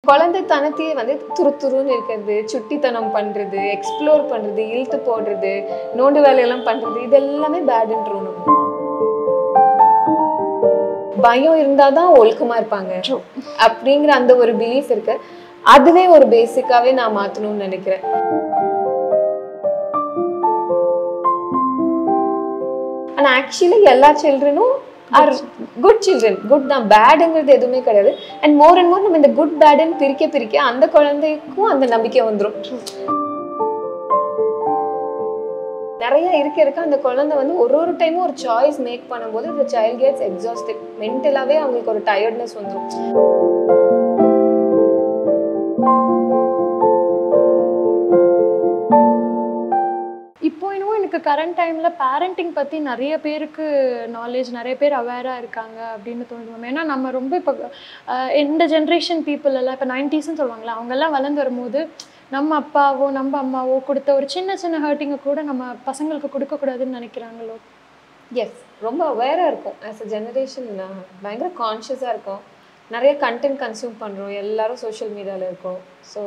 குழந்தைத்தனத்தையே வந்து துரு துருன்னு இருக்கிறது சுட்டித்தனம் பண்றது எக்ஸ்ப்ளோர் பண்றது இழுத்து போடுறது நோண்டு வேலையெல்லாம் பண்றது இது எல்லாமே பேடுன்றோம் நம்ம பயம் இருந்தாதான் ஒழுக்கமா இருப்பாங்க அப்படிங்கிற அந்த ஒரு பிலீஃப் இருக்கு அதுவே ஒரு பேசிக்காவே நான் மாத்தணும்னு நினைக்கிறேன் ஆனா ஆக்சுவலி எல்லா சில்ட்ரனும் ஆர் குட் சில்ட்ரன் குட் தான் பேடுங்கிறது எதுவுமே கிடையாது அண்ட் மோர் அண்ட் மோர் நம்ம இந்த குட் பேடுன்னு பிரிக்க பிரிக்க அந்த குழந்தைக்கும் அந்த நம்பிக்கை வந்துரும் நிறைய இருக்க இருக்க அந்த குழந்தை வந்து ஒரு ஒரு டைமும் ஒரு சாய்ஸ் மேக் பண்ணும்போது இந்த சைல்ட் கெட்ஸ் எக்ஸாஸ்டட் மென்டலாவே அவங்களுக்கு ஒரு டயர்ட்னஸ் வந்துடும் இப்போ இன்னும் எனக்கு கரண்ட் டைமில் பேரண்டிங் பற்றி நிறைய பேருக்கு நாலேஜ் நிறைய பேர் அவேராக இருக்காங்க அப்படின்னு தோணுது மேம் ஏன்னா நம்ம ரொம்ப இப்போ அஹ், இந்த ஜென்ரேஷன் பீப்புள் எல்லாம் இப்போ நைன்டிஸ்ன்னு சொல்லுவாங்களா அவங்கெல்லாம் வளர்ந்து வரும்போது நம்ம அப்பாவோ நம்ம அம்மாவோ கொடுத்த ஒரு சின்ன சின்ன ஹர்ட்டிங்கை கூட நம்ம பசங்களுக்கு கொடுக்கக்கூடாதுன்னு நினைக்கிறாங்களோ எஸ் ரொம்ப அவேராக இருக்கும் ஆஸ் அ ஜெனரேஷன் பயங்கர கான்ஷியஸாக இருக்கும் நிறைய கண்டென்ட் கன்சியூம் பண்ணுறோம் எல்லாரும் சோஷியல் மீடியாவில் இருக்கோம் so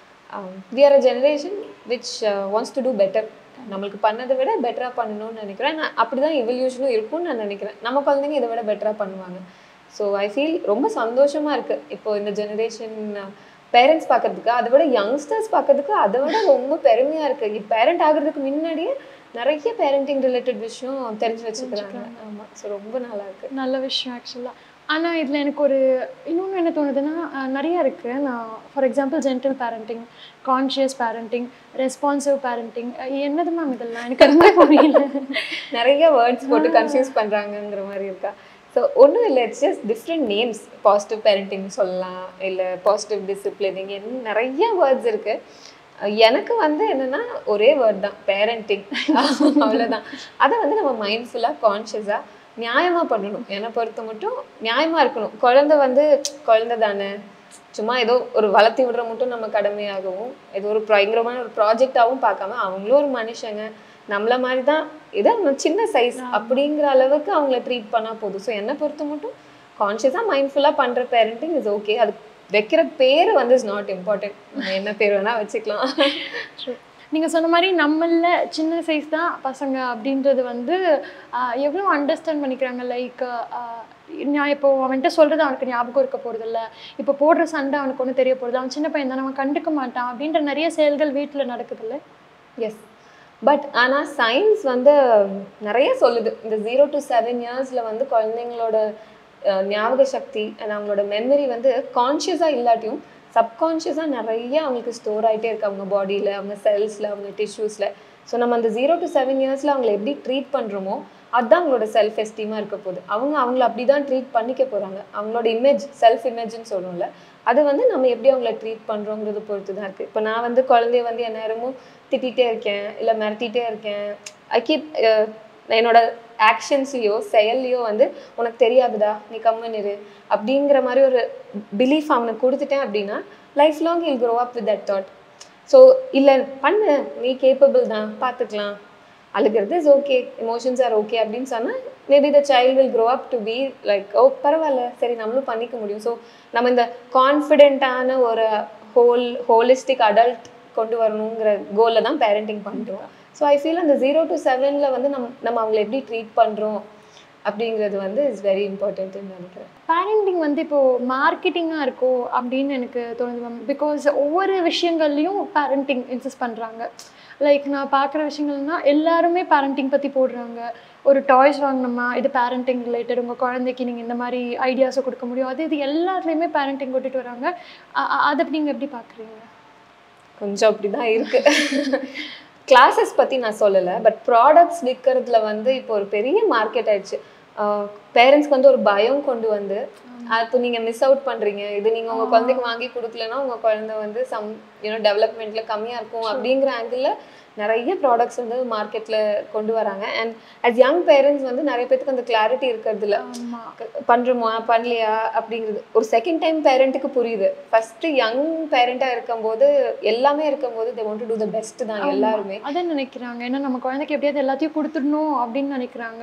we are a generation which wants to do better நம்மளுக்கு பண்ணதை விட பெட்டராக பண்ணணும்னு நினைக்கிறேன் நான் அப்படி தான் இவல்யூஷனும் இருக்கும்னு நான் நினைக்கிறேன் நம்ம குழந்தைங்க இதை விட பெட்டராக பண்ணுவாங்க ஸோ ஐ ஃபீல் ரொம்ப சந்தோஷமாக இருக்குது இப்போ இந்த ஜெனரேஷன் பேரண்ட்ஸ் பார்க்கறதுக்கு அதை விட யங்ஸ்டர்ஸ் பார்க்கறதுக்கு அதை விட ரொம்ப பெருமையாக இருக்குது பேரண்ட் ஆகுறதுக்கு முன்னாடியே நிறைய பேரண்டிங் ரிலேட்டட் விஷயம் தெரிஞ்சு வச்சுக்கிறாங்க ஆமாம் ஸோ ரொம்ப நல்லா இருக்கு நல்ல விஷயம் ஆக்சுவலாக ஆனால் இதில் எனக்கு ஒரு இன்னொன்று என்ன தோணுதுன்னா அஹ், நிறைய இருக்குது நான் for example gentle parenting conscious parenting responsive parenting என்னது மேம் இதெல்லாம் எனக்கு எதுவுமே புரியல நிறைய வேர்ட்ஸ் போட்டு கன்ஃபியூஸ் பண்ணுறாங்கங்கிற மாதிரி இருக்கா ஸோ ஒன்றும் இல்லை it's just different names positive parenting சொல்லலாம் இல்லை பாசிட்டிவ் டிசிப்ளினிங் நிறைய வேர்ட்ஸ் இருக்கு அஹ் எனக்கு வந்து என்னன்னா ஒரே வேர்ட் தான் பேரண்டிங் அவ்வளோதான் அதை வந்து நம்ம மைண்ட்ஃபுல்லாக கான்ஷியஸாக நியாயமாக பண்ணணும் என்னை பொறுத்த மட்டும் நியாயமாக இருக்கணும் குழந்தை வந்து குழந்தை தானே சும்மா ஏதோ ஒரு வளர்த்தி விடுற மட்டும் நம்ம கடமையாகவும் ஏதோ ஒரு பயங்கரமான ஒரு ப்ராஜெக்டாகவும் பார்க்காம அவங்களும் ஒரு மனுஷங்க நம்மள மாதிரி தான் ஏதோ நம்ம சின்ன சைஸ் அப்படிங்கிற அளவுக்கு அவங்கள ட்ரீட் பண்ணால் போதும் ஸோ என்னை பொறுத்த மட்டும் கான்ஷியஸாக மைண்ட்ஃபுல்லாக பண்ணுற பேரண்டிங் இஸ் ஓகே அது வைக்கிற பேர் வந்து இஸ் நாட் இம்பார்ட்டன்ட் நம்ம என்ன பேர் வேணால் வச்சுக்கலாம் நீங்கள் சொன்ன மாதிரி நம்மள சின்ன சைஸ் தான் பசங்க அப்படின்றது வந்து ஆஹ், எவ்வளோ அண்டர்ஸ்டாண்ட் பண்ணிக்கிறாங்க லைக் நான் இப்போ அவன்கிட்ட சொல்கிறது அவனுக்கு ஞாபகம் இருக்க போகிறதில்ல இப்போ போடுற சண்டை அவனுக்கு ஒன்றும் தெரிய போகிறது அவன் சின்ன பையன் தானே அவன் கண்டுக்க மாட்டான் அப்படின்ற நிறைய செயல்கள் வீட்டில் நடக்குதுல்ல எஸ் பட் ஆனால் சயின்ஸ் வந்து நிறைய சொல்லுது இந்த ஜீரோ டு செவன் இயர்ஸில் வந்து குழந்தைங்களோட அஹ், ஞாபக சக்தி and அவங்களோட மெமரி வந்து கான்ஷியஸாக இல்லாட்டியும் சப்கான்ஷியஸாக நிறைய அவங்களுக்கு ஸ்டோர் ஆகிட்டே இருக்கு அவங்க பாடியில் அவங்க செல்ஸில் அவங்க டிஷ்யூஸில் ஸோ நம்ம அந்த ஜீரோ டு செவன் இயர்ஸில் அவங்களை எப்படி ட்ரீட் பண்ணுறோமோ அதுதான் அவங்களோட செல்ஃப் எஸ்டீமாக இருக்க போகுது அவங்க அவங்கள அப்படி தான் ட்ரீட் பண்ணிக்க போகிறாங்க அவங்களோட இமேஜ் செல்ஃப் இமேஜ்னு சொல்கிறோம்ல அது வந்து நம்ம எப்படி அவங்கள ட்ரீட் பண்ணுறோங்கிறத பொறுத்து தான் இருக்குது இப்போ நான் வந்து குழந்தைய வந்து என் நேரமும் திட்டிகிட்டே இருக்கேன் இல்லை மிரட்டிகிட்டே இருக்கேன் ஐ கீப் என்னோட ஆக்ஷன்ஸ்லேயோ செயல்லையோ வந்து உனக்கு தெரியாதுடா நீ கம்மன் இரு அப்படிங்கிற மாதிரி ஒரு பிலீஃப் அவனுக்கு கொடுத்துட்டேன் அப்படின்னா லைஃப் லாங் இல் grow up with that thought so இல்லை பண்ணு நீ கேப்பபிள் தான் பார்த்துக்கலாம் அழுகிறது is okay emotions are okay அப்படின்னு சொன்னால் maybe the child will grow up to be like oh பரவாயில்ல சரி நம்மளும் பண்ணிக்க முடியும் ஸோ நம்ம இந்த கான்ஃபிடென்ட்டான ஒரு ஹோல் ஹோலிஸ்டிக் அடல்ட் கொண்டு வரணுங்கிற கோலில் தான் பேரண்டிங் பண்ணுறோம் ஸோ ஐ ஃபீல் அந்த ஜீரோ டு செவனில் வந்து நம் நம்ம அவங்கள எப்படி ட்ரீட் பண்ணுறோம் அப்படிங்கிறது வந்து இஸ் வெரி இம்பார்ட்டன்ட்னு நினைக்கிறேன் பேரண்டிங் வந்து இப்போது மார்க்கெட்டிங்காக இருக்கோ அப்படின்னு எனக்கு தோணுது மேம் பிகாஸ் ஒவ்வொரு விஷயங்கள்லையும் பேரண்டிங் இன்சிஸ்ட் பண்ணுறாங்க லைக் நான் பார்க்குற விஷயங்கள்னா எல்லாருமே பேரண்டிங் பற்றி போடுறாங்க ஒரு டாய்ஸ் வாங்கினோமா இது பேரண்டிங் ரிலேட்டட் உங்கள் குழந்தைக்கு நீங்கள் இந்த மாதிரி ஐடியாஸை கொடுக்க முடியும் அது இது எல்லாத்துலேயுமே பேரண்டிங் கொண்டுட்டு வராங்க அ- அ- அதை நீங்கள் எப்படி பார்க்குறீங்க கொஞ்சம் அப்படி தான் இருக்கு கிளாஸஸ் பற்றி நான் சொல்லலை பட் ப்ராடக்ட்ஸ் விற்கிறதுல வந்து இப்போ ஒரு பெரிய மார்க்கெட் ஆயிடுச்சு பேரண்ட்ஸ்க்கு வந்து ஒரு பயம் கொண்டு வந்து இப்போ நீங்கள் மிஸ் அவுட் பண்ணுறீங்க இது நீங்கள் உங்கள் குழந்தைக்கு வாங்கி கொடுக்கலன்னா உங்கள் குழந்தை வந்து சம் யூனோ டெவலப்மெண்ட்டில் கம்மியாக இருக்கும் அப்படிங்கிற ஆங்கிளில் நிறைய ப்ராடக்ட்ஸ் வந்து மார்க்கெட்டில் கொண்டு வராங்க அண்ட் as யங் பேரண்ட்ஸ் வந்து நிறைய பேத்துக்கு அந்த கிளாரிட்டி இருக்கிறது இல்ல ஆமாம் பண்ணுறோமா பண்ணலையா அப்படிங்கிறது ஒரு செகண்ட் டைம் பேரண்ட்டுக்கு புரியுது ஃபர்ஸ்ட் யங் பேரண்டாக இருக்கும்போது எல்லாமே இருக்கும்போது they want to do the best தான் எல்லாருமே அதான் நினைக்கிறாங்க ஏன்னா நம்ம குழந்தைக்கு எப்படியாவது எல்லாத்தையும் கொடுத்துடணும் அப்படின்னு நினைக்கிறாங்க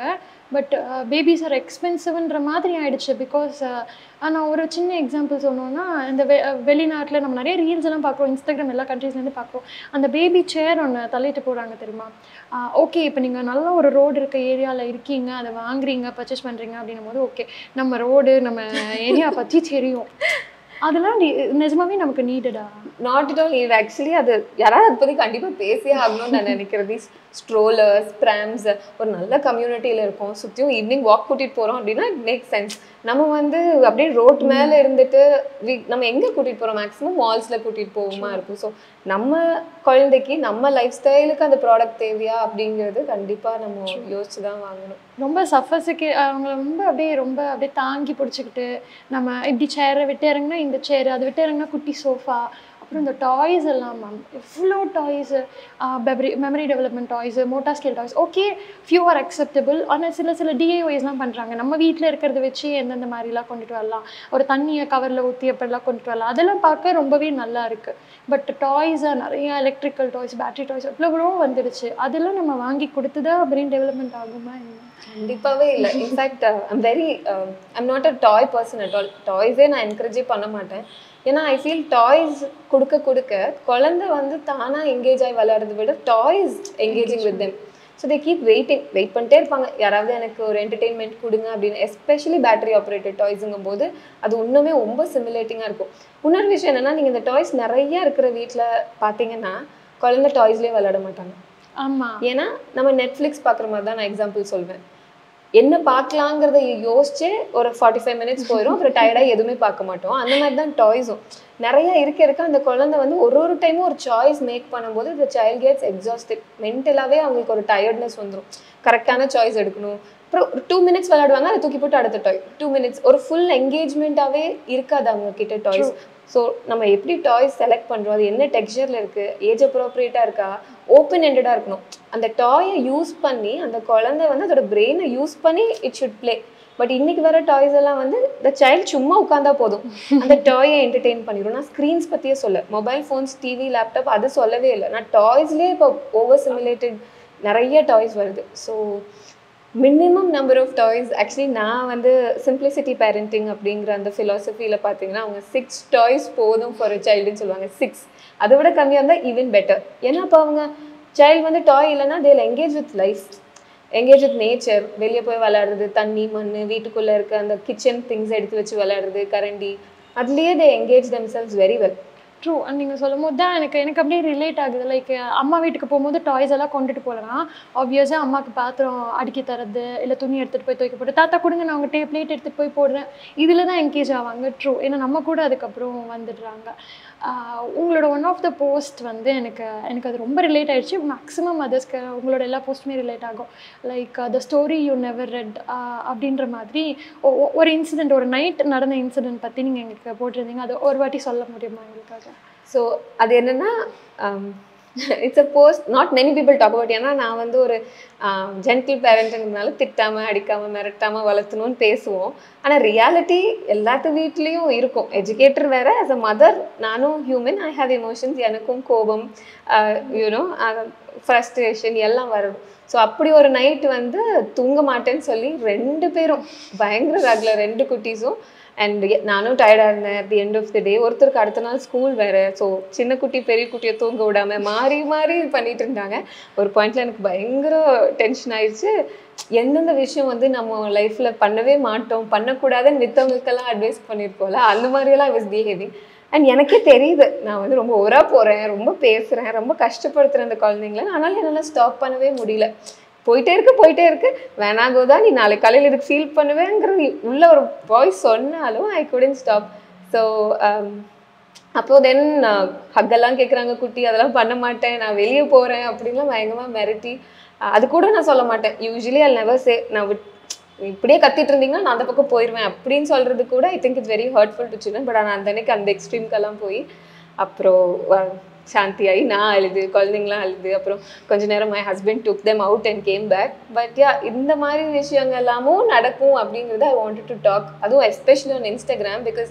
பட் பேபிஸ் ஆர் எக்ஸ்பென்சிவ்ன்ற மாதிரி ஆயிடுச்சு பிகாஸ் நான் ஒரு சின்ன எக்ஸாம்பிள் சொன்னோன்னா இந்த வெ வெளிநாட்டில் நம்ம நிறைய ரீல்ஸ் எல்லாம் பார்க்குறோம் இன்ஸ்டாகிராம் எல்லா கண்ட்ரீஸ்லேருந்து பார்க்குறோம் அந்த பேபி சேர் ஒன்று தள்ளிட்டு போகிறாங்க தெரியுமா ஓகே இப்போ நீங்கள் நல்ல ஒரு ரோடு இருக்க ஏரியாவில் இருக்கீங்க அதை வாங்குறீங்க பர்ச்சேஸ் பண்ணுறீங்க அப்படின்னும் போது ஓகே நம்ம ரோடு நம்ம ஏரியா பற்றி தெரியும் அதெல்லாம் நி- நிஜமாவே நமக்கு நீடடா நாட் இட் ஆல் இது ஆக்சுவலி அது யாராவது அதை பற்றி கண்டிப்பாக பேசியே ஆகணும்னு நான் நினைக்கிறது ஸ்ட்ரோலர்ஸ் ப்ராம்ஸ் ஒரு நல்ல கம்யூனிட்டியில் இருக்கோம் சுற்றியும் ஈவினிங் வாக் கூட்டிகிட்டு போகிறோம் அப்படின்னா இட் மேக் சென்ஸ் நம்ம வந்து அப்படியே ரோட் மேலே இருந்துட்டு we- நம்ம எங்கே கூட்டிகிட்டு போகிறோம் மேக்ஸிமம் மால்ஸில் கூட்டிகிட்டு போவோமா இருக்கும் ஸோ நம்ம குழந்தைக்கு நம்ம லைஃப் ஸ்டைலுக்கு அந்த ப்ராடக்ட் தேவையா அப்படிங்கிறது கண்டிப்பாக நம்ம யோசிச்சு தான் வாங்கணும் ரொம்ப சஃபஸுக்கு அவங்கள ரொம்ப அப்படியே ரொம்ப அப்படியே தாங்கி பிடிச்சிக்கிட்டு நம்ம இப்படி சேரை விட்டு இறங்குனா இந்த சேர் அதை விட்டு இறங்குனா குட்டி சோஃபா அப்புறம் இந்த டாய்ஸ் எல்லாம் மேம் எவ்வளோ toys memory memory development toys motor skill toys okay few are acceptable ஆனால் சில சில டிஐஒய்ஸ்லாம் பண்ணுறாங்க நம்ம வீட்டில் இருக்கிறத வச்சு எந்தெந்த மாதிரிலாம் கொண்டுட்டு வரலாம் ஒரு தண்ணியை கவரில் ஊற்றி அப்படிலாம் கொண்டுட்டு வரலாம் அதெல்லாம் பார்க்க ரொம்பவே நல்லா இருக்குது பட் டாய்ஸாக நிறைய எலக்ட்ரிக்கல் டாய்ஸ் பேட்டரி டாய்ஸ் எவ்வளோ வந்துடுச்சு அதெல்லாம் நம்ம வாங்கி கொடுத்து தான் பிரெயின் டெவலப்மெண்ட் ஆகுமா என்ன கண்டிப்பாவே இல்லை in fact I'm very I'm not a toy person at all டாய்ஸே நான் என்கரேஜே பண்ண மாட்டேன் ஏன்னா ஐ ஃபீல் டாய்ஸ் கொடுக்க கொடுக்க குழந்தை வந்து தானா எங்கேஜ் ஆகி விளையாடுறத விட toys engaging with them so they keep waiting wait பண்ணிட்டே இருப்பாங்க யாராவது எனக்கு ஒரு என்டர்டெயின்மெண்ட் கொடுங்க அப்படின்னு எஸ்பெஷலி பேட்டரி ஆப்ரேட்டட் டாய்ஸுங்கும் போது அது இன்னுமே ரொம்ப சிமுலேட்டிங்காக இருக்கும் இன்னொரு விஷயம் என்னன்னா நீங்கள் இந்த டாய்ஸ் நிறைய இருக்கிற வீட்டில் பார்த்தீங்கன்னா குழந்தை டாய்ஸ்லேயே விளையாட மாட்டாங்க ஆமாம் ஏன்னா நம்ம நெட்ஃப்ளிக்ஸ் பார்க்குற மாதிரி தான் நான் எக்ஸாம்பிள் சொல்வேன் என்ன பார்க்கலாங்கிறத யோசிச்சு ஒரு ஃபார்ட்டி ஃபைவ் மினிட்ஸ் போயிடும் அப்புறம் டயர்டாக எதுவுமே பார்க்க மாட்டோம் அந்த மாதிரி தான் டாய்ஸும் நிறைய இருக்க இருக்க அந்த குழந்தை வந்து ஒரு ஒரு டைமும் ஒரு சாய்ஸ் மேக் பண்ணும்போது இந்த சைல்ட் கேட்ஸ் எக்ஸாஸ்டட் மென்டலாகவே அவங்களுக்கு ஒரு டயர்ட்னஸ் வந்துடும் கரெக்டான சாய்ஸ் எடுக்கணும் அப்புறம் ஒரு டூ மினிட்ஸ் விளையாடுவாங்க அதை தூக்கி போட்டு அடுத்த டாய் டூ மினிட்ஸ் ஒரு ஃபுல் என்கேஜ்மெண்ட்டாகவே இருக்காது அவங்க கிட்ட டாய்ஸ் ஸோ நம்ம எப்படி டாய்ஸ் செலக்ட் பண்ணுறோம் அது என்ன டெக்ஸ்சரில் இருக்குது ஏஜ் அப்ரோப்ரியேட்டாக இருக்கா ஓப்பன் எண்டடாக இருக்கணும் அந்த டாயை யூஸ் பண்ணி அந்த குழந்தை வந்து அதோட பிரெயினை யூஸ் பண்ணி இட் ஷுட் ப்ளே பட் இன்னைக்கு வர டாய்ஸ் எல்லாம் வந்து இந்த சைல்ட் சும்மா உட்காந்தா போதும் அந்த டாயை என்டர்டெயின் பண்ணிடும் நான் ஸ்க்ரீன்ஸ் பற்றியே சொல்ல மொபைல் ஃபோன்ஸ் டிவி லேப்டாப் அது சொல்லவே இல்லை நான் டாய்ஸ்லேயே இப்போ ஓவர் சிமுலேட்டட் நிறைய டாய்ஸ் வருது so minimum number of toys actually நான் வந்து சிம்பிளிசிட்டி பேரண்டிங் அப்படிங்கிற அந்த ஃபிலாசபியில் பார்த்தீங்கன்னா அவங்க சிக்ஸ் டாய்ஸ் போதும் ஃபார் அ சைல்டுன்னு சொல்லுவாங்க சிக்ஸ் அதை விட கம்மியாக இருந்தால் ஈவன் பெட்டர் ஏன்னா அப்போ அவங்க சைல்டு வந்து டாய் இல்லைன்னா they'll engage with life engage with nature வெளியே போய் விளையாடுறது தண்ணி மண் வீட்டுக்குள்ளே இருக்க அந்த கிச்சன் திங்ஸ் எடுத்து வச்சு விளையாடுறது கரண்டி அதுலேயே they engage themselves very well true நீங்கள் சொல்லும் போது தான் எனக்கு எனக்கு அப்படியே ரிலேட் ஆகுது லைக் அம்மா வீட்டுக்கு போகும்போது டாய்ஸ் எல்லாம் கொண்டுட்டு போகலாம் ஆப்வியஸாக அம்மாவுக்கு பாத்திரம் அடுக்கி தரது இல்லை துணி எடுத்துகிட்டு போய் துவைக்க போட்டு தாத்தா கொடுங்க நான் உங்கள் டே பிளேட் எடுத்துகிட்டு போய் போடுறேன் இதில் தான் என்கேஜ் ஆவாங்க ட்ரூ ஏன்னா நம்ம கூட அதுக்கப்புறம் வந்துடுறாங்க ஆஹ் உங்களோட ஒன் ஆஃப் த போஸ்ட் வந்து எனக்கு எனக்கு அது ரொம்ப ரிலேட் ஆயிடுச்சு மேக்ஸிமம் அதர்ஸ்க்கு உங்களோட எல்லா போஸ்ட்டுமே ரிலேட் ஆகும் like the story you never read அப்படின்ற மாதிரி ஒ- ஒ- ஒரு இன்சிடெண்ட் ஒரு நைட் நடந்த இன்சிடெண்ட் பற்றி நீங்கள் எங்களுக்கு போட்டிருந்தீங்க அது ஒரு வாட்டி சொல்ல முடியுமா எங்களுக்காக ஸோ அது என்னன்னா it's a post not many people talk about ஏன்னா நான் வந்து ஒரு ஜென்டில் பேரண்ட்டுங்கிறதுனால திட்டாம அடிக்காம மிரட்டாம வளர்த்தணும்னு பேசுவோம் ஆனால் ரியாலிட்டி எல்லாத்து வீட்லேயும் இருக்கும் எஜுகேட்டர் வேற as a மதர் நானும் ஹியூமன் ஐ ஹாவ் எமோஷன்ஸ் எனக்கும் கோபம் யூனோ ஃப்ரஸ்ட்ரேஷன் எல்லாம் வரும் ஸோ அப்படி ஒரு நைட் வந்து தூங்க மாட்டேன்னு சொல்லி ரெண்டு பேரும் பயங்கர ராகல ரெண்டு குட்டீஸும் அண்ட் நானும் டயர்டாக இருந்தேன் at the end of the day ஒருத்தருக்கு அடுத்த நாள் ஸ்கூல் வேறு ஸோ சின்ன குட்டி பெரிய குட்டியை தூங்க விடாம மாறி மாறி பண்ணிட்டு இருந்தாங்க ஒரு பாயிண்ட்ல எனக்கு பயங்கர டென்ஷன் ஆயிடுச்சு எந்தெந்த விஷயம் வந்து நம்ம லைஃப்பில் பண்ணவே மாட்டோம் பண்ணக்கூடாதுன்னு மித்தவங்களுக்கெல்லாம் அட்வைஸ் பண்ணியிருப்போம்ல அந்த மாதிரியெல்லாம் வாஸ் பிஹேவிங் அண்ட் எனக்கே தெரியுது நான் வந்து ரொம்ப ஒரா போகிறேன் ரொம்ப பேசுகிறேன் ரொம்ப கஷ்டப்படுத்துகிறேன் அந்த குழந்தைங்கள ஆனாலும் என்னால் ஸ்டாப் பண்ணவே முடியல போயிட்டே இருக்கு போயிட்டே இருக்கு வேணா கோதா நீ நாளைக்கு காலையில் இதுக்கு ஃபீல் பண்ணுவேங்கிற நீ உள்ள ஒரு வாய்ஸ் சொன்னாலும் ஐ couldn't ஸ்டாப் ஸோ அப்போ தென் ஹக்கெல்லாம் கேட்குறாங்க குட்டி அதெல்லாம் பண்ண மாட்டேன் நான் வெளியே போகிறேன் அப்படின்லாம் பயங்கரமாக மிரட்டி அஹ் அது கூட நான் சொல்ல மாட்டேன் யூஸ்வலி ஐ நெவர் சே நான் விட் இப்படியே கத்திட்டு இருந்தீங்கன்னா நான் அந்த பக்கம் போயிடுவேன் அப்படின்னு சொல்றது கூட I think it's very hurtful to children but ஆனால் அந்த அன்னைக்கு அந்த எக்ஸ்ட்ரீம்க்கெல்லாம் போய் அப்புறம் அஹ், சாந்தியாகி நான் அழுது குழந்தைங்களாம் அழுது அப்புறம் கொஞ்ச நேரம் my husband took them out and came back but yeah இந்த மாதிரி விஷயங்கள் எல்லாமும் நடக்கும் அப்படிங்கிறது ஐ வாண்டட் டு டாக் அதுவும் எஸ்பெஷலி ஆன் இன்ஸ்டாகிராம் பிகாஸ்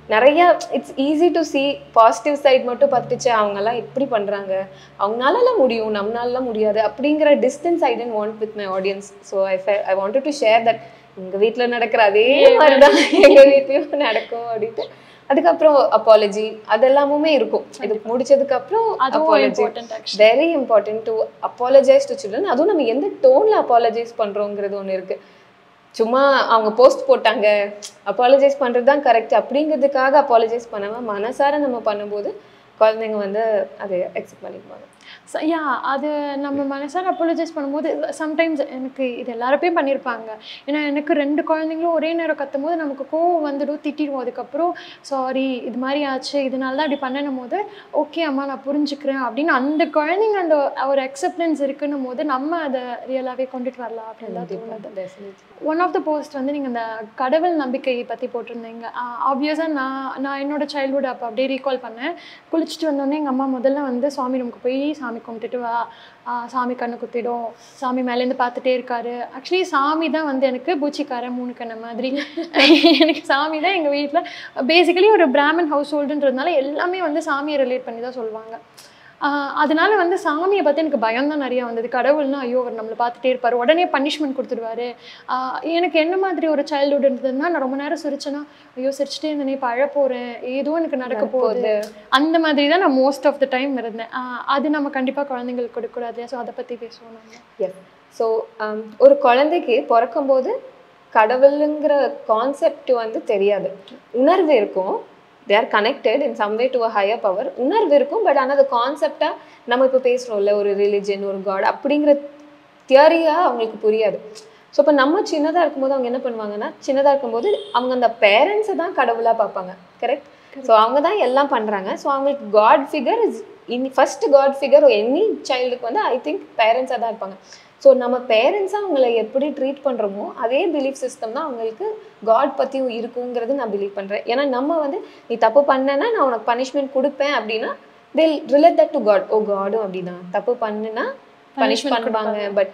நிறைய it's easy to see positive side மட்டும் பார்த்துச்சு அவங்கெல்லாம் எப்படி பண்ணுறாங்க அவங்களாலலாம் முடியும் நம்மளாலலாம் முடியாது அப்படிங்கிற distance I tend want with my audience so I I wanted to share that எங்கள் வீட்டில் நடக்கிற அதே மாதிரி தான் எங்கள் வீட்லேயும் நடக்கும் அப்படின்ட்டு அதுக்கப்புறம் அப்பாலஜி அதெல்லாமுமே இருக்கும் இது முடிச்சதுக்கு அப்புறம் அதுவும் apology important actually very important to apologise to children அதுவும் நம்ம எந்த டோன்ல அப்பாலஜைஸ் பண்றோங்கிறது ஒன்று இருக்கு சும்மா அவங்க போஸ்ட் போட்டாங்க அப்பாலஜைஸ் பண்றது தான் கரெக்ட் அப்படிங்கிறதுக்காக அப்பாலஜைஸ் பண்ணாம மனசார நம்ம பண்ணும்போது குழந்தைங்க வந்து அதை அக்செப்ட் பண்ணிக்குவாங்க யா அது நம்ம மனசார அப்பாலஜைஸ் பண்ணும்போது சம்டைம்ஸ் எனக்கு இது எல்லாருப்பையும் பண்ணியிருப்பாங்க ஏன்னா எனக்கு ரெண்டு குழந்தைங்களும் ஒரே நேரம் கத்தும் போது நமக்கு கோவம் வந்துடும் திட்டிடுவோம் அதுக்கப்புறம் சாரி இது மாதிரி ஆச்சு இதனால தான் இப்படி பண்ணணும் போது ஓகே அம்மா நான் புரிஞ்சுக்கிறேன் அப்படின்னு அந்த குழந்தைங்க அந்த ஒரு அக்செப்டன்ஸ் இருக்குன்னும் போது நம்ம அதை ரியலாகவே கொண்டுட்டு வரலாம் அப்படின்னு தான் தோணுது ஒன் ஆஃப் த போஸ்ட் வந்து நீங்கள் இந்த கடவுள் நம்பிக்கையை பற்றி போட்டிருந்தீங்க ஆப்வியஸாக நான் நான் என்னோட சைல்ட்ஹுட் அப்போ அப்படியே ரீகால் பண்ணேன் குளிச்சுட்டு வந்தோடனே எங்கள் அம்மா முதல்ல வந்து சாமி ரூமுக்கு போய் சாமி கும்பிட்டுட்டு வா ஆ, சாமி கண்ணு குத்திடும் சாமி மேலேருந்து பார்த்துட்டே இருக்காரு ஆக்சுவலி சாமி தான் வந்து எனக்கு பூச்சிக்காரன் மூணு கண்ணு மாதிரி எனக்கு சாமி தான் எங்கள் வீட்டில் பேசிக்கலி ஒரு பிராமன் ஹவுஸ் ஹோல்டுன்றதுனால எல்லாமே வந்து சாமியை ரிலேட் பண்ணி தான் சொல்லுவாங்க ஆஹ் அதனால வந்து சாமியை பற்றி எனக்கு பயம் தான் நிறையா வந்தது கடவுள்னா ஐயோ அவர் நம்மளை பார்த்துட்டே இருப்பார் உடனே பனிஷ்மெண்ட் கொடுத்துருவாரு ஆஹ் எனக்கு என்ன மாதிரி ஒரு சைல்டுஹுட் இருந்ததுன்னா நான் ரொம்ப நேரம் சிரிச்சேன்னா ஐயோ சிரிச்சுட்டே இருந்தேனே இப்போ அழ போகிறேன் ஏதோ எனக்கு நடக்க போகுது அந்த மாதிரி தான் நான் மோஸ்ட் ஆஃப் த டைம் இருந்தேன் ஆஹ் அது நம்ம கண்டிப்பாக குழந்தைங்களுக்கு கொடுக்கக்கூடாது ஸோ அதை பற்றி பேசுவோம் நம்ம எஸ் ஸோ ஒரு குழந்தைக்கு பிறக்கும்போது கடவுளுங்கிற கான்செப்ட் வந்து தெரியாது உணர்வு இருக்கும் they are connected in some way to a higher power உணர்வு இருக்கும் பட் ஆனால் அது கான்செப்டாக நம்ம இப்போ பேசுகிறோம்ல ஒரு ரிலிஜன் ஒரு காட் அப்படிங்கிற தியரியாக அவங்களுக்கு புரியாது ஸோ இப்போ நம்ம சின்னதாக இருக்கும்போது அவங்க என்ன பண்ணுவாங்கன்னா சின்னதாக இருக்கும்போது அவங்க அந்த பேரண்ட்ஸை தான் கடவுளாக பார்ப்பாங்க கரெக்ட் ஸோ அவங்க தான் எல்லாம் பண்ணுறாங்க ஸோ அவங்களுக்கு காட் ஃபிகர் இஸ் இனி ஃபர்ஸ்ட் காட் ஃபிகர் எனி சைல்டுக்கு வந்து ஐ திங்க் பேரண்ட்ஸாக தான் இருப்பாங்க ஸோ நம்ம பேரண்ட்ஸாக அவங்கள எப்படி ட்ரீட் பண்ணுறோமோ அதே பிலீஃப் சிஸ்டம் தான் அவங்களுக்கு காட் பற்றியும் இருக்குங்கிறது நான் பிலீவ் பண்ணுறேன் ஏன்னா நம்ம வந்து நீ தப்பு பண்ணனா நான் உனக்கு பனிஷ்மெண்ட் கொடுப்பேன் அப்படின்னா they'll relate that to god oh காடும் அப்படிதான் தப்பு பண்ணுனா பனிஷ் Punishment பண்ணுவாங்க பட்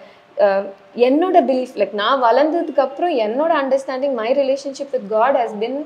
என்னோட பிலீஃப் லைக் நான் வளர்ந்ததுக்கு அப்புறம் என்னோட understanding my relationship with god has been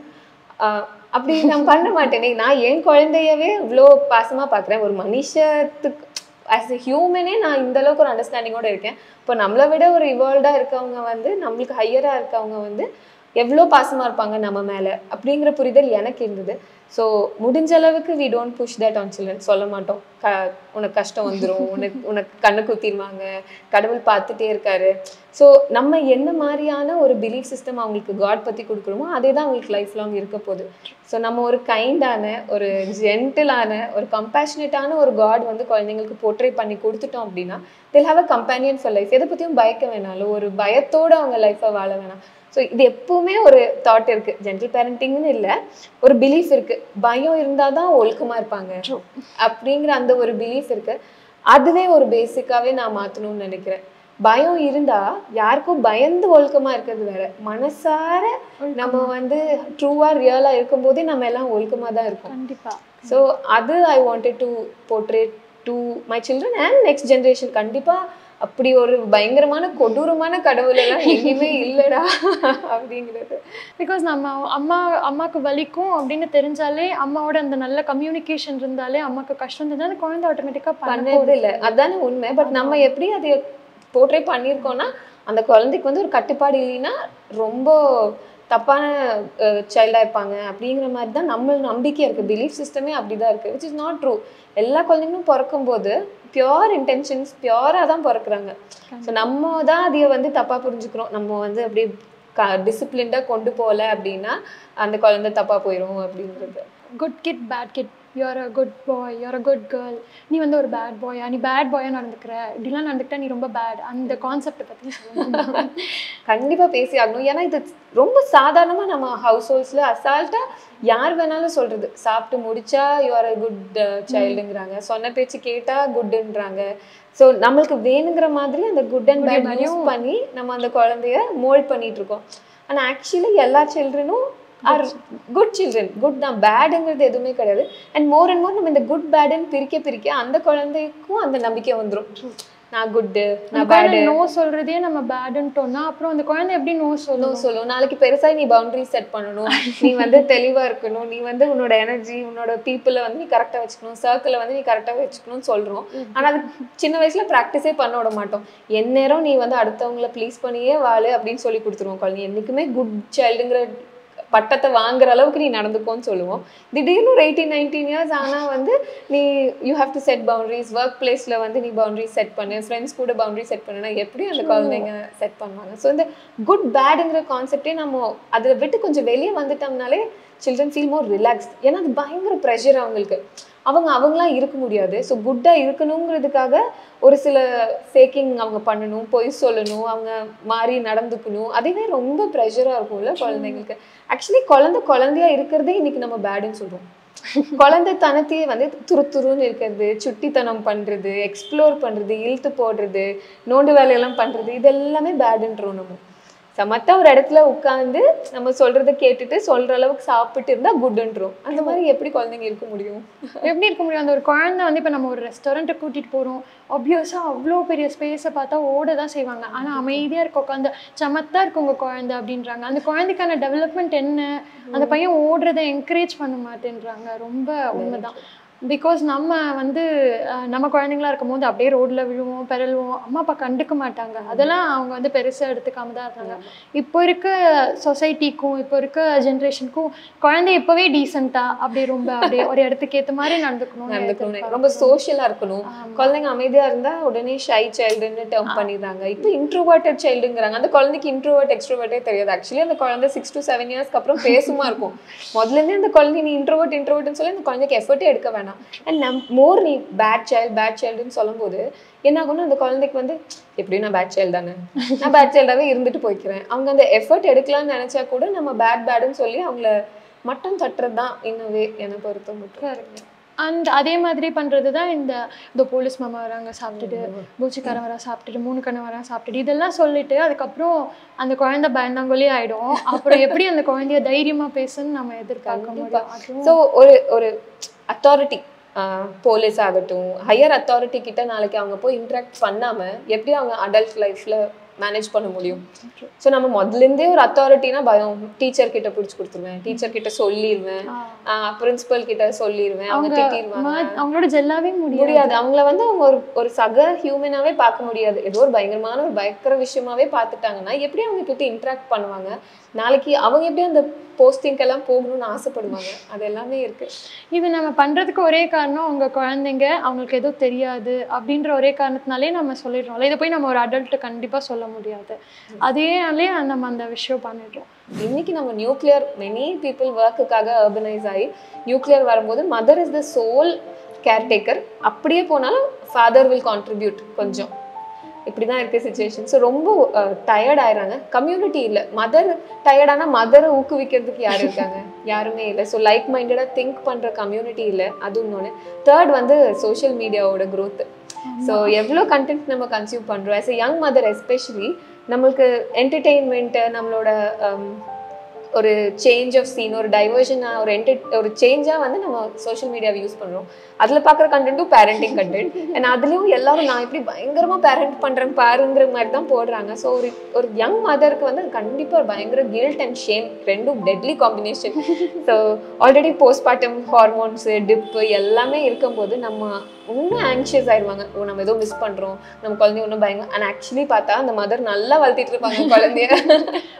அப்படி நான் பண்ண மாட்டேனே நான் என் குழந்தையவே இவ்வளோ பாசமா பார்க்குறேன் ஒரு மனுஷத்துக்கு ஆஸ் எ ஹியூமனே நான் இந்த அளவுக்கு ஒரு அண்டர்ஸ்டாண்டிங்கோட இருக்கேன் இப்போ நம்மளை விட ஒரு இவால்வ்டாக இருக்கவங்க வந்து நம்மளுக்கு ஹையராக இருக்கவங்க வந்து எவ்வளோ பாசமாக இருப்பாங்க நம்ம மேலே அப்படிங்கிற புரிதல் எனக்கு இருந்தது ஸோ முடிஞ்ச அளவுக்கு we don't push that on children சொல்ல மாட்டோம் க உனக்கு கஷ்டம் வந்துடும் உனக்கு உனக்கு கண்ணு குத்திடுவாங்க கடவுள் பார்த்துட்டே இருக்காரு ஸோ நம்ம என்ன மாதிரியான ஒரு பிலீஃப் சிஸ்டம் அவங்களுக்கு காட் பற்றி கொடுக்குறோமோ அதே தான் அவங்களுக்கு லைஃப் லாங் இருக்க போகுது ஸோ நம்ம ஒரு கைண்டான ஒரு ஜென்டிலான ஒரு கம்பேஷனேட்டான ஒரு காட் வந்து குழந்தைங்களுக்கு போர்ட்ரே பண்ணி கொடுத்துட்டோம் அப்படின்னா till have a companion for life எதை பற்றியும் பயக்க வேணாலும் ஒரு பயத்தோட அவங்க லைஃப்பை வாழ வேணாம் ஸோ இது எப்பவுமே ஒரு தாட் இருக்கு ஜென்டல் பேரண்டிங்னு இல்லை ஒரு பிலீஃப் இருக்கு பயம் இருந்தால் தான் ஒழுக்கமா இருப்பாங்க அப்படிங்கிற அந்த ஒரு பிலீஃப் இருக்கு அதுவே ஒரு பேசிக்காவே நான் மாற்றணும்னு நினைக்கிறேன் பயம் இருந்தா யாருக்கும் பயந்து ஒழுக்கமா இருக்கிறது வேற மனசார நம்ம வந்து ட்ரூவா ரியலா இருக்கும்போதே நம்ம எல்லாம் ஒழுக்கமா தான் இருக்கோம் கண்டிப்பா ஸோ அது I wanted to portrait to my children and next generation கண்டிப்பா அப்படி ஒரு பயங்கரமான கொடூரமான கடவுள் எல்லாம் எங்கேயுமே இல்லடா அப்படிங்கிறது பிகாஸ் நம்ம அம்மா அம்மாவுக்கு வலிக்கும் அப்படின்னு தெரிஞ்சாலே அம்மாவோட அந்த நல்ல கம்யூனிகேஷன் இருந்தாலே அம்மாவுக்கு கஷ்டம் இருந்தால் அந்த குழந்தை ஆட்டோமேட்டிக்காக பண்ணது இல்லை அதானே உண்மை பட் நம்ம எப்படி அதை போர்ட்ரே பண்ணியிருக்கோம்னா அந்த குழந்தைக்கு வந்து ஒரு கட்டுப்பாடு இல்லைன்னா ரொம்ப தப்பான சைல்டாக இருப்பாங்க அப்படிங்கிற மாதிரி தான் நம்ம நம்பிக்கை இருக்குது பிலீஃப் சிஸ்டமே அப்படி தான் இருக்குது விச் இஸ் நாட் ட்ரூ எல்லா குழந்தைங்களும் பிறக்கும்போது பியோர் இன்டென்ஷன்ஸ் பியோராக தான் பிறக்குறாங்க ஸோ நம்ம தான் அதை வந்து தப்பாக புரிஞ்சுக்கிறோம் நம்ம வந்து அப்படியே க டிசிப்ளின்டாக கொண்டு போகல அப்படின்னா அந்த குழந்தை தப்பாக போயிடும் அப்படிங்கிறது good kid bad kid you are a good boy you are a good girl நீ வந்து ஒரு பேட் பாயா நீ பேட் பாயாக நடந்துக்கிற இப்படிலாம் நடந்துக்கிட்டா நீ ரொம்ப பேட் அந்த கான்செப்டை பற்றி சொல்லணும் கண்டிப்பா பேசி ஆகணும் ஏன்னா இது ரொம்ப சாதாரணமா நம்ம ஹவுஸ் ஹோல்ஸ்ல அசால்ட்டா யார் வேணாலும் சொல்றது சாப்பிட்டு முடிச்சா யூஆர் அ குட் சைல்டுங்கிறாங்க சொன்ன பேச்சு கேட்டா குட்ன்றாங்க ஸோ நம்மளுக்கு வேணுங்கிற மாதிரி அந்த குட் அண்ட் பேட் யூஸ் பண்ணி நம்ம அந்த குழந்தைய மோல்ட் பண்ணிட்டு இருக்கோம் ஆனா ஆக்சுவலி எல்லா சில்ட்ரனும் ஆர் குட் சில்ட்ரன் குட் தான் பேடுங்கிறது எதுவுமே கிடையாது அண்ட் மோர் அண்ட் மோர் நம்ம இந்த குட் பேடுன்னு பிரிக்க பிரிக்க அந்த குழந்தைக்கும் அந்த நம்பிக்கை வந்துடும் நான் குட்டு அந்த நான் குழந்தை பேடு நோ சொல்றதே நம்ம பேடுன்ட்டோம்னா அப்புறம் அந்த குழந்தை எப்படி நோ சொல்லும் சொல்லும் நாளைக்கு பெருசா நீ பவுண்டரி செட் பண்ணணும் நீ வந்து தெளிவா இருக்கணும் நீ வந்து உன்னோட எனர்ஜி உன்னோட பீப்புளை வந்து நீ கரெக்டா வச்சுக்கணும் சர்க்கிளை வந்து நீ கரெக்டா வச்சுக்கணும்னு சொல்றோம் ஆனா அது சின்ன வயசுல ப்ராக்டிஸே பண்ண விட மாட்டோம் எந்நேரம் நீ வந்து அடுத்தவங்கள ப்ளீஸ் பண்ணியே வாழு அப்படின்னு சொல்லி கொடுத்துருவோம் குழந்தை என்னைக்குமே குட் சைல்டுங்கிற பட்டத்தை வாங்குற அளவுக்கு நீ நடந்துக்கோன்னு சொல்லுவோம் திடீர்னு ஒரு எயிட்டீன் நைன்டீன் இயர்ஸ் ஆனா வந்து நீ you have to set boundaries work பிளேஸ்ல வந்து நீ பவுண்டரிஸ் செட் பண்ணு ஃப்ரெண்ட்ஸ் கூட பவுண்டரி செட் பண்ணுனா எப்படி அந்த குழந்தைங்க செட் பண்ணுவாங்க ஸோ இந்த குட் பேடுங்கிற கான்செப்டே நம்ம அதை விட்டு கொஞ்சம் வெளியே வந்துட்டோம்னாலே சில்ட்ரன் ஃபீல் மோர் ரிலாக்ஸ்ட் ஏன்னா அது பயங்கர ப்ரெஷர் அவங்களுக்கு அவங்க அவங்களாம் இருக்க முடியாது ஸோ குட்டாக இருக்கணுங்கிறதுக்காக ஒரு சில ஃபேக்கிங் அவங்க பண்ணணும் பொய் சொல்லணும் அவங்க மாறி நடந்துக்கணும் அதுவே ரொம்ப ப்ரெஷராக இருக்கும்ல குழந்தைங்களுக்கு ஆக்சுவலி குழந்தை குழந்தையா இருக்கிறதே இன்னைக்கு நம்ம பேடுன்னு சொல்றோம் குழந்தை தனத்தையே வந்து துரு துருன்னு இருக்கிறது சுட்டித்தனம் பண்றது எக்ஸ்ப்ளோர் பண்றது இழுத்து போடுறது நோண்டு வேலையெல்லாம் பண்றது இது எல்லாமே பேடுன்றோம் நம்ம சமத்தா ஒரு இடத்துல உட்காந்து நம்ம சொல்றதை கேட்டுட்டு சொல்ற அளவுக்கு சாப்பிட்டு இருந்தா குட்ன்றோம் அந்த மாதிரி எப்படி குழந்தைங்க இருக்க முடியும் எப்படி இருக்க முடியும் அந்த ஒரு குழந்தை வந்து இப்போ நம்ம ஒரு ரெஸ்டாரண்ட்டை கூட்டிட்டு போறோம் ஆப்வியஸாக அவ்வளோ பெரிய ஸ்பேஸை பார்த்தா ஓட தான் செய்வாங்க ஆனா அமைதியா இருக்க உட்காந்து சமத்தா இருக்கு உங்க குழந்தை அப்படின்றாங்க அந்த குழந்தைக்கான டெவலப்மெண்ட் என்ன அந்த பையன் ஓடுறதை என்கரேஜ் பண்ண மாட்டேன்றாங்க ரொம்ப உண்மைதான் பிகாஸ் நம்ம வந்து அஹ், நம்ம குழந்தைங்களா இருக்கும்போது அப்படியே ரோட்ல விழுவோம் பெறலுவோம் அம்மா அப்பா கண்டுக்க மாட்டாங்க அதெல்லாம் அவங்க வந்து பெருசா எடுத்துக்காம தான் இருந்தாங்க இப்போ இருக்க சொசைட்டிக்கும் இப்போ இருக்க ஜென்ரேஷனுக்கும் குழந்தை இப்போவே டீசெண்டா அப்படியே ரொம்ப அப்படியே ஒரு இடத்துக்கு ஏத்த மாதிரி நடந்துக்கணும்னு நடந்துக்கணும் எதிர்பார்க்கிறோம். ரொம்ப சோஷியலா இருக்கணும் ஆமா. குழந்தைங்க அமைதியா இருந்தா உடனே ஷை சைல்டுன்னு டேர்ம் பண்ணிடுறாங்க இப்போ இன்ட்ரோவர்ட்டட் சைல்டுங்கிறாங்க அந்த குழந்தைக்கு இன்ட்ரோவர்ட் எக்ஸ்ட்ரோவர்ட்டே தெரியாது ஆக்சுவலி அந்த குழந்தை சிக்ஸ் டு செவன் இயர்ஸ்க்கு அப்புறம் பேசுமா இருக்கும் முதல்ல இருந்தே அந்த குழந்தை நீ இன்ட்ரோவர்ட் இன்ட்ரோவர்ட்னு சொல்லி அந்த குழந்தைக்கு எஃபர்ட்டே எடுக்க வேணாம் அண்ட் நம் மோர் நீ பேட் சைல்டு பேட் சைல்டுன்னு சொல்லும்போது என்ன ஆகும்னா அந்த குழந்தைக்கு வந்து எப்படியும் நான் பேட் சைல்டு தானே நான் பேட் சைல்டாவே இருந்துட்டு போய்க்கிறேன் அவங்க அந்த எஃபர்ட் எடுக்கலாம்னு நினைச்சா கூட நம்ம பேட் பேடுன்னு சொல்லி அவங்கள மட்டம் தட்டுறது தான் இன்னவே என்னை பொறுத்த மட்டும் Correct. அந்த அதே மாதிரி பண்றது தான் இந்த இந்த போலீஸ் மாமா வராங்க சாப்பிட்டுட்டு பூச்சிக்காரன் வரா சாப்பிட்டுட்டு மூணு கண்ணு வரா சாப்பிட்டுட்டு இதெல்லாம் சொல்லிட்டு அதுக்கப்புறம் அந்த குழந்தை பயந்தாங்கொல்லி ஆயிடும் அப்புறம் எப்படி அந்த குழந்தைய தைரியமா பேசுன்னு நம்ம எதிர்பார்க்க முடியும் அதுவும் ஸோ ஒரு ஒரு அத்தாரிட்டி போலீஸ் ஆகட்டும் ஹையர் அத்தாரிட்டி கிட்ட நாளைக்கு அவங்க போய் இன்ட்ராக்ட் பண்ணாம எப்படி அவங்க அடல்ட் லைஃப்ல மேனேஜ் பண்ண முடியும் ஸோ நம்ம முதல்ல இருந்தே ஒரு அத்தாரிட்டினா பயம் டீச்சர் கிட்ட பிடிச்சி கொடுத்துருவேன் டீச்சர் கிட்ட சொல்லிடுவேன் பிரின்சிபல் கிட்ட சொல்லிடுவேன் அவங்க திட்டிடுவாங்க மா- அவங்களோட ஜெல்லாவே முடியாது முடியாது அவங்கள வந்து அவங்க ஒரு ஒரு சக ஹியூமனாவே பார்க்க முடியாது ஏதோ ஒரு பயங்கரமான ஒரு பயங்கர விஷயமாவே பார்த்துட்டாங்கன்னா எப்படி அவங்க கிட்ட இன்ட்ராக்ட் பண்ணுவாங்க நாளைக்கு அவங்க எப்படி அந்த போஸ்டிங்க்கெல்லாம் போகணும்னு ஆசைப்படுவாங்க அது எல்லாமே இருக்கு இது நம்ம பண்றதுக்கு ஒரே காரணம் அவங்க குழந்தைங்க அவங்களுக்கு எதுவும் தெரியாது அப்படின்ற ஒரே காரணத்தினாலே நம்ம சொல்லிடுறோம்ல இதை போய் நம்ம ஒரு அடல்ட் கண்டிப்பா சொல்ல முடியாது அதேனாலே நம்ம அந்த விஷயம் பண்ணிடுறோம் இன்னைக்கு நம்ம நியூக்ளியர் மெனி பீப்புள் ஒர்க்குக்காக அர்பனைஸ் ஆகி நியூக்ளியர் வரும்போது mother is the sole caretaker அப்படியே போனாலும் ஃபாதர் வில் கான்ட்ரிபியூட் கொஞ்சம் இப்படிதான் இருக்க சுச்சுவேஷன் ஸோ ரொம்ப டயர்ட் ஆயிடுறாங்க கம்யூனிட்டி இல்லை மதர் டயர்டானா மதரை ஊக்குவிக்கிறதுக்கு யார் இருக்காங்க யாருமே இல்லை ஸோ லைக் மைண்டடாக திங்க் பண்ணுற கம்யூனிட்டி இல்லை அது இன்னொன்று தேர்ட் வந்து சோஷியல் மீடியாவோட growth ஸோ எவ்வளோ கண்டென்ட் நம்ம கன்சியூம் பண்ணுறோம் as a young mother especially நம்மளுக்கு என்டர்டெயின்மெண்ட்டு நம்மளோட um, ஒரு சேஞ்ச் ஆஃப் சீன் ஒரு டைவர்ஷனாக ஒரு என்டர் ஒரு சேஞ்சாக வந்து நம்ம சோஷியல் மீடியாவை யூஸ் பண்ணுறோம் அதில் பார்க்குற கண்டென்ட்டும் பேரண்டிங் கண்டென்ட் அண்ட் அதுலேயும் எல்லாரும் நான் இப்படி பயங்கரமாக பேரண்ட் பண்ணுறேன் பாருங்கிற மாதிரி தான் போடுறாங்க ஸோ ஒரு ஒரு யங் மதருக்கு வந்து கண்டிப்பாக ஒரு பயங்கர கில்ட் அண்ட் ஷேம் ரெண்டும் deadly combination so already postpartum hormones dip எல்லாமே இருக்கும்போது நம்ம இன்னும் ஆங்ஷியஸ் ஆயிடுவாங்க ஓ நம்ம ஏதோ மிஸ் பண்ணுறோம் நம்ம குழந்தைய இன்னும் பயங்க அண்ட் ஆக்சுவலி பார்த்தா அந்த மதர் நல்லா வளர்த்திட்டு இருப்பாங்க குழந்தைய